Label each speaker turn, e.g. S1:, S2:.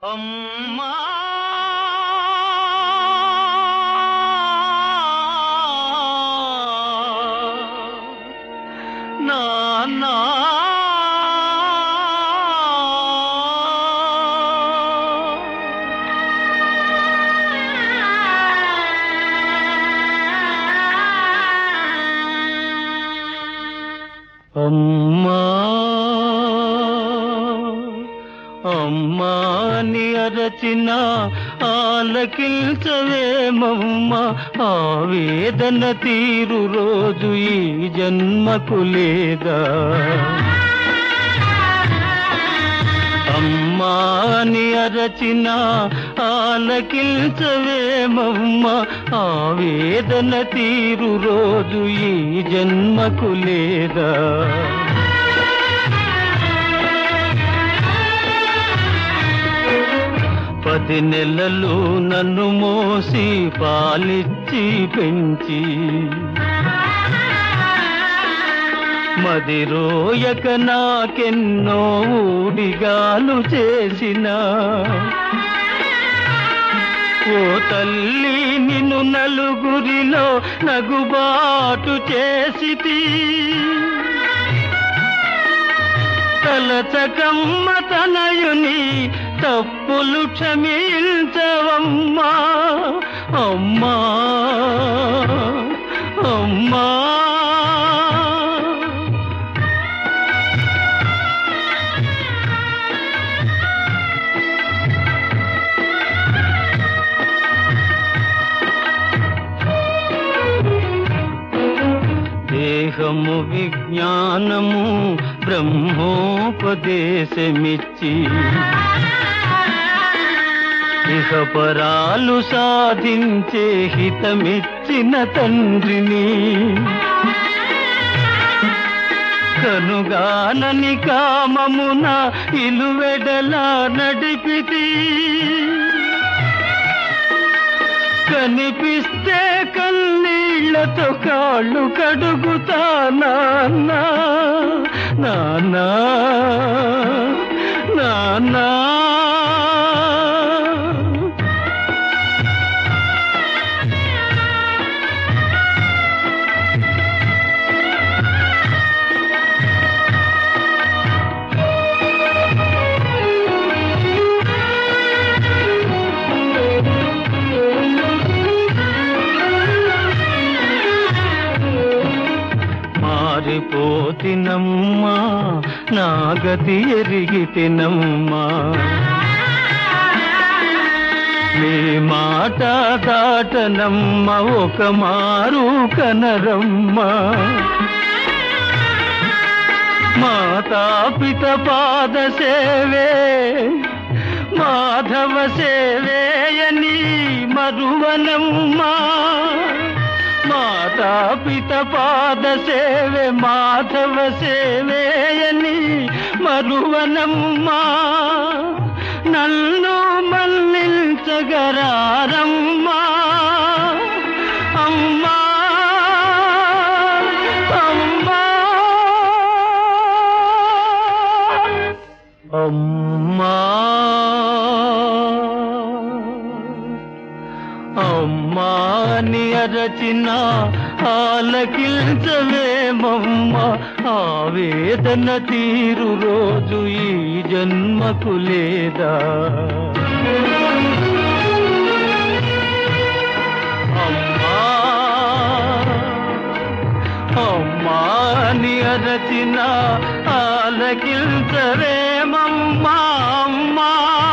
S1: అమ్మా నాన్నా అమ్మా అమ్మాని అరచిన ఆలకిల్చవేమమ్మ ఆవేదన తీరు రోజు ఈ జన్మకు లేదా అమ్మాని అరచిన ఆలకిల్చవేమమ్మ ఆవేదన తీరు రోజు ఈ జన్మకు లేదా పది నెలలు నన్ను మోసి పాలిచ్చి పెంచి మది రోయక నాకెన్నో ఊడిగాలు చేసిన ఓ తల్లి నిన్ను నలుగురిలో నగుబాటు చేసితి తలచకమ్మ తనయుని తప్పులు క్షమించవమ్మా అమ్మా అమ్మా దేహము విజ్ఞానము బ్రహ్మోపదేశమిచ్చి ఇహపరాలు సాధించే హితమిచ్చిన తండ్రిని కనుగానని కామమున ఇలువెడలా నడిపితి కనిపిస్తే కన్నీళ్లతో కాళ్ళు కడుగుతా నాన్నా నాన్నా నాన్నా మారిపోతినమ్మా నా గతి ఎరిగితినమ్మా మీ మాట దాటనమ్మ ఒక మారు కనరమ్మ మాతాపిత పాద సేవే మాధవ సేవేయని మరువనమ్మా మాతాపిత పాద సేవే మాధవ సేవేయని మరువనమ్మా నన్ను మన్నించగరారమ్మా అమ్మా అమ్మా అమ్మా అమ్మాని అరచిన ఆలకించవేమమ్మ ఆవేదన తీరు రోజు ఈ జన్మకు లేదా అమ్మా అమ్మాని అరచిన ఆలకించవేమమ్మా అమ్మా